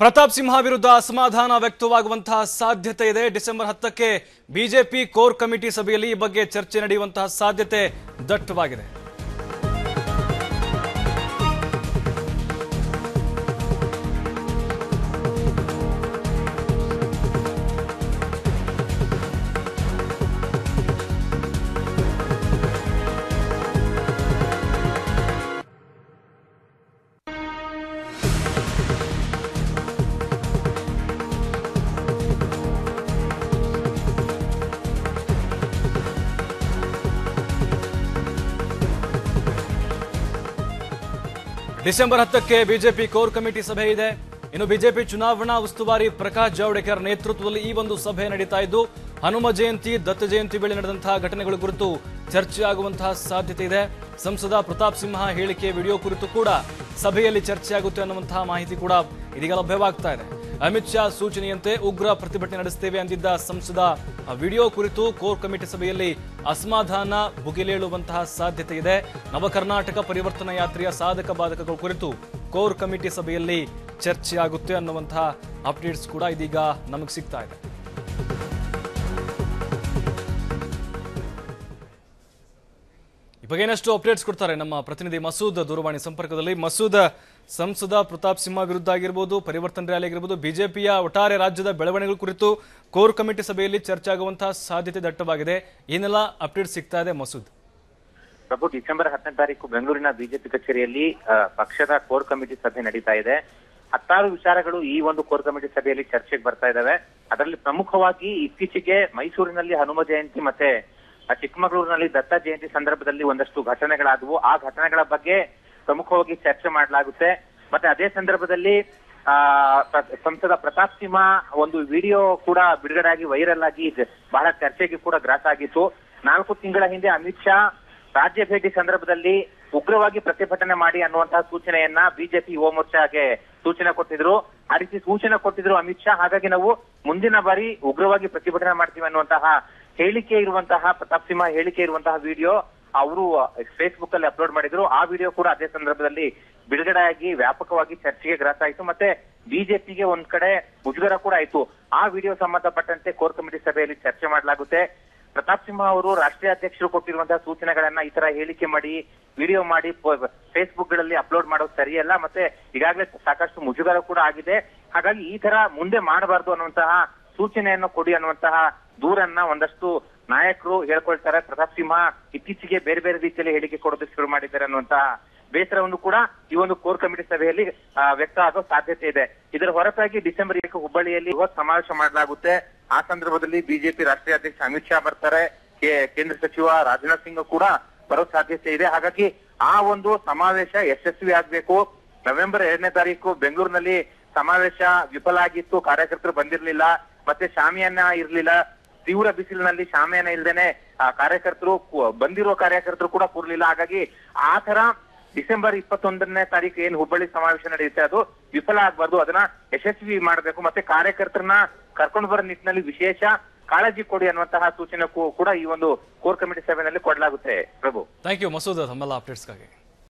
ಪ್ರತಾಪ್ ಸಿಂಹ ವಿರುದ್ಧ ಅಸಮಾಧಾನ ವ್ಯಕ್ತವಾಗುವಂತಹ ಸಾಧ್ಯತೆ ಇದೆ ಡಿಸೆಂಬರ್ ಹತ್ತಕ್ಕೆ ಬಿಜೆಪಿ ಕೋರ್ ಕಮಿಟಿ ಸಭೆಯಲ್ಲಿ ಈ ಬಗ್ಗೆ ಚರ್ಚೆ ನಡೆಯುವಂತಹ ಸಾಧ್ಯತೆ ದಟ್ಟವಾಗಿದೆ ಡಿಸೆಂಬರ್ ಹತ್ತಕ್ಕೆ ಬಿಜೆಪಿ ಕೋರ್ ಕಮಿಟಿ ಸಭೆ ಇದೆ ಇನ್ನು ಬಿಜೆಪಿ ಚುನಾವಣಾ ಉಸ್ತುವಾರಿ ಪ್ರಕಾಶ್ ಜಾವಡೇಕರ್ ನೇತೃತ್ವದಲ್ಲಿ ಈ ಒಂದು ಸಭೆ ನಡೀತಾ ಇದ್ದು ಹನುಮ ಜಯಂತಿ ದತ್ತ ಜಯಂತಿ ವೇಳೆ ನಡೆದಂತಹ ಘಟನೆಗಳ ಕುರಿತು ಚರ್ಚೆ ಆಗುವಂತಹ ಸಾಧ್ಯತೆ ಇದೆ ಸಂಸದ ಪ್ರತಾಪ್ ಸಿಂಹ ಹೇಳಿಕೆ ವಿಡಿಯೋ ಕುರಿತು ಕೂಡ ಸಭೆಯಲ್ಲಿ ಚರ್ಚೆ ಆಗುತ್ತೆ ಅನ್ನುವಂತಹ ಮಾಹಿತಿ ಕೂಡ ಇದೀಗ ಲಭ್ಯವಾಗ್ತಾ ಇದೆ ಅಮಿತ್ ಶಾ ಸೂಚನೆಯಂತೆ ಉಗ್ರ ಪ್ರತಿಭಟನೆ ನಡೆಸುತ್ತೇವೆ ಅಂದಿದ್ದ ಸಂಸದ ಆ ವಿಡಿಯೋ ಕುರಿತು ಕೋರ್ ಕಮಿಟಿ ಸಭೆಯಲ್ಲಿ ಅಸಮಾಧಾನ ಭುಗಿಲೇಳುವಂತಹ ಸಾಧ್ಯತೆ ಇದೆ ನವಕರ್ನಾಟಕ ಪರಿವರ್ತನಾ ಯಾತ್ರೆಯ ಸಾಧಕ ಬಾಧಕಗಳ ಕುರಿತು ಕೋರ್ ಕಮಿಟಿ ಸಭೆಯಲ್ಲಿ ಚರ್ಚೆ ಆಗುತ್ತೆ ಅನ್ನುವಂತಹ ಅಪ್ಡೇಟ್ಸ್ ಕೂಡ ಇದೀಗ ನಮಗೆ ಸಿಗ್ತಾ ಇದೆ ಈ ಬಗ್ಗೆ ಏನಷ್ಟು ಅಪ್ಡೇಟ್ಸ್ ಕೊಡ್ತಾರೆ ನಮ್ಮ ಪ್ರತಿನಿಧಿ ಮಸೂದ್ ದೂರವಾಣಿ ಸಂಪರ್ಕದಲ್ಲಿ ಮಸೂದ್ ಸಂಸದ ಪ್ರತಾಪ್ ಸಿಂಹ ವಿರುದ್ಧ ಆಗಿರ್ಬೋದು ಪರಿವರ್ತನೆ ರ್ಯಾಲಿ ಆಗಿರ್ಬೋದು ಬಿಜೆಪಿಯ ಒಟ್ಟಾರೆ ರಾಜ್ಯದ ಬೆಳವಣಿಗೆ ಕುರಿತು ಕೋರ್ ಕಮಿಟಿ ಸಭೆಯಲ್ಲಿ ಚರ್ಚೆ ಆಗುವಂತಹ ಸಾಧ್ಯತೆ ದಟ್ಟವಾಗಿದೆ ಏನೆಲ್ಲ ಅಪ್ಡೇಟ್ ಸಿಗ್ತಾ ಇದೆ ಮಸೂದ್ ಪ್ರಭು ಡಿಸೆಂಬರ್ ಹತ್ತನೇ ತಾರೀಕು ಬೆಂಗಳೂರಿನ ಬಿಜೆಪಿ ಕಚೇರಿಯಲ್ಲಿ ಆ, ಪಕ್ಷದ ಕೋರ್ ಕಮಿಟಿ ಸಭೆ ನಡೀತಾ ಇದೆ ಹತ್ತಾರು ವಿಚಾರಗಳು ಈ ಒಂದು ಕೋರ್ ಕಮಿಟಿ ಸಭೆಯಲ್ಲಿ ಚರ್ಚೆಗೆ ಬರ್ತಾ ಇದಾವೆ ಅದರಲ್ಲಿ ಪ್ರಮುಖವಾಗಿ ಇತ್ತೀಚೆಗೆ ಮೈಸೂರಿನಲ್ಲಿ ಹನುಮ ಜಯಂತಿ ಮತ್ತೆ ಆ, ಚಿಕ್ಕಮಗಳೂರಿನಲ್ಲಿ ದತ್ತ ಜಯಂತಿ ಸಂದರ್ಭದಲ್ಲಿ ಒಂದಷ್ಟು ಘಟನೆಗಳಾದವು ಆ ಘಟನೆಗಳ ಬಗ್ಗೆ ಪ್ರಮುಖವಾಗಿ ಚರ್ಚೆ ಮಾಡಲಾಗುತ್ತೆ ಮತ್ತೆ ಅದೇ ಸಂದರ್ಭದಲ್ಲಿ ಆ ಪ್ರ- ಸಂಸದ ಪ್ರತಾಪ್ ಸಿಂಹ ಒಂದು ವಿಡಿಯೋ ಕೂಡ ಬಿಡುಗಡೆ ಆಗಿ ವೈರಲ್ ಆಗಿ ಇದು ಬಹಳ ಚರ್ಚೆಗೆ ಕೂಡ ಗ್ರಾಸ ಆಗಿತ್ತು ನಾಲ್ಕು ತಿಂಗಳ ಹಿಂದೆ ಅಮಿತ್ ಶಾ ರಾಜ್ಯ ಭೇಟಿ ಸಂದರ್ಭದಲ್ಲಿ ಉಗ್ರವಾಗಿ ಪ್ರತಿಭಟನೆ ಮಾಡಿ ಅನ್ನುವಂತಹ ಸೂಚನೆಯನ್ನ ಬಿಜೆಪಿ ಯುವ ಮೋರ್ಚಾಗೆ ಸೂಚನೆ ಕೊಟ್ಟಿದ್ರು ಆ ರೀತಿ ಸೂಚನೆ ಕೊಟ್ಟಿದ್ರು ಅಮಿತ್ ಶಾ ಹಾಗಾಗಿ ನಾವು ಮುಂದಿನ ಬಾರಿ ಉಗ್ರವಾಗಿ ಪ್ರತಿಭಟನೆ ಮಾಡ್ತೀವಿ ಅನ್ನುವಂತಹ ಹೇಳಿಕೆ ಇರುವಂತಹ ಪ್ರತಾಪ್ ಸಿಂಹ ಹೇಳಿಕೆ ಇರುವಂತಹ ವಿಡಿಯೋ ಅವರು ಫೇಸ್ಬುಕ್ ಅಲ್ಲಿ ಅಪ್ಲೋಡ್ ಮಾಡಿದ್ರು ಆ ವಿಡಿಯೋ ಕೂಡ ಅದೇ ಸಂದರ್ಭದಲ್ಲಿ ಬಿಡುಗಡೆ ಆಗಿ ವ್ಯಾಪಕವಾಗಿ ಚರ್ಚೆಗೆ ಗ್ರಾಸ ಆಯಿತು ಮತ್ತೆ ಬಿಜೆಪಿಗೆ ಒಂದ್ ಕಡೆ ಮುಜುಗರ ಕೂಡ ಆಯ್ತು ಆ ವಿಡಿಯೋ ಸಂಬಂಧಪಟ್ಟಂತೆ ಕೋರ್ ಕಮಿಟಿ ಸಭೆಯಲ್ಲಿ ಚರ್ಚೆ ಮಾಡಲಾಗುತ್ತೆ ಪ್ರತಾಪ್ ಸಿಂಹ ಅವರು ರಾಷ್ಟ್ರೀಯ ಅಧ್ಯಕ್ಷರು ಕೊಟ್ಟಿರುವಂತಹ ಸೂಚನೆಗಳನ್ನ ಈ ತರ ಹೇಳಿಕೆ ಮಾಡಿ ವಿಡಿಯೋ ಮಾಡಿ ಫೇಸ್ಬುಕ್ ಗಳಲ್ಲಿ ಅಪ್ಲೋಡ್ ಮಾಡೋದು ಸರಿಯಲ್ಲ ಮತ್ತೆ ಈಗಾಗಲೇ ಸಾಕಷ್ಟು ಮುಜುಗರ ಕೂಡ ಆಗಿದೆ ಹಾಗಾಗಿ ಈ ತರ ಮುಂದೆ ಮಾಡಬಾರ್ದು ಅನ್ನುವಂತಹ ಸೂಚನೆಯನ್ನು ಕೊಡಿ ಅನ್ನುವಂತಹ ದೂರನ್ನ ಒಂದಷ್ಟು ನಾಯಕರು ಹೇಳ್ಕೊಳ್ತಾರೆ ಪ್ರತಾಪ್ ಸಿಂಹ ಇತ್ತೀಚೆಗೆ ಬೇರೆ ಬೇರೆ ರೀತಿಯಲ್ಲಿ ಹೇಳಿಕೆ ಕೊಡೋದಕ್ಕೆ ಶುರು ಮಾಡಿದ್ದಾರೆ ಅನ್ನುವಂತಹ ಬೇಸರವನ್ನು ಕೂಡ ಈ ಒಂದು ಕೋರ್ ಕಮಿಟಿ ಸಭೆಯಲ್ಲಿ ಆ, ವ್ಯಕ್ತ ಆಗೋ ಸಾಧ್ಯತೆ ಇದೆ ಇದರ ಹೊರತಾಗಿ ಡಿಸೆಂಬರ್ ಏಳಕ್ಕೆ ಹುಬ್ಬಳ್ಳಿಯಲ್ಲಿ ಬೃಹತ್ ಸಮಾವೇಶ ಮಾಡಲಾಗುತ್ತೆ ಆ ಸಂದರ್ಭದಲ್ಲಿ ಬಿಜೆಪಿ ರಾಷ್ಟ್ರೀಯ ಅಧ್ಯಕ್ಷ ಅಮಿತ್ ಶಾ ಬರ್ತಾರೆ ಕೇ- ಕೇಂದ್ರ ಸಚಿವ ರಾಜನಾಥ್ ಸಿಂಗ್ ಕೂಡ ಬರೋ ಸಾಧ್ಯತೆ ಇದೆ ಹಾಗಾಗಿ ಆ ಒಂದು ಸಮಾವೇಶ ಯಶಸ್ವಿ ಆಗ್ಬೇಕು ನವೆಂಬರ್ ಎರಡನೇ ತಾರೀಕು ಬೆಂಗಳೂರಿನಲ್ಲಿ ಸಮಾವೇಶ ವಿಫಲ ಆಗಿತ್ತು ಕಾರ್ಯಕರ್ತರು ಬಂದಿರಲಿಲ್ಲ ಮತ್ತೆ ಶಾಮಿಯಾನ ಇರ್ಲಿಲ್ಲ ತೀವ್ರ ಬಿಸಿಲಿನಲ್ಲಿ ಶಾಮಿಯಾನ ಇಲ್ದೇನೆ ಆ, ಕಾರ್ಯಕರ್ತರು ಕು- ಬಂದಿರೋ ಕಾರ್ಯಕರ್ತರು ಕೂಡ ಕೂರ್ಲಿಲ್ಲ ಹಾಗಾಗಿ ಆ ತರ ಡಿಸೆಂಬರ್ ಇಪ್ಪತ್ತೊಂದನೇ ತಾರೀಕು ಏನ್ ಹುಬ್ಬಳ್ಳಿ ಸಮಾವೇಶ ನಡೆಯುತ್ತೆ ಅದು ವಿಫಲ ಆಗ್ಬಾರ್ದು ಅದನ್ನ ಯಶಸ್ವಿ ಮಾಡಬೇಕು ಮತ್ತೆ ಕಾರ್ಯಕರ್ತರನ್ನ ಕರ್ಕೊಂಡು ಬರೋ ನಿಟ್ಟಿನಲ್ಲಿ ವಿಶೇಷ ಕಾಳಜಿ ಕೊಡಿ ಅನ್ನುವಂತಹ ಸೂಚನೆ ಕೂ- ಕೂಡ ಈ ಒಂದು ಕೋರ್ ಕಮಿಟಿ ಸಭೆಯಲ್ಲಿ ಕೊಡಲಾಗುತ್ತೆ ಪ್ರಭು ಥ್ಯಾಂಕ್ ಯು ಮಸೂದ್ ತಮ್ಮೆಲ್ಲ ಅಪ್ಡೇಟ್ಸ್ಗಾಗಿ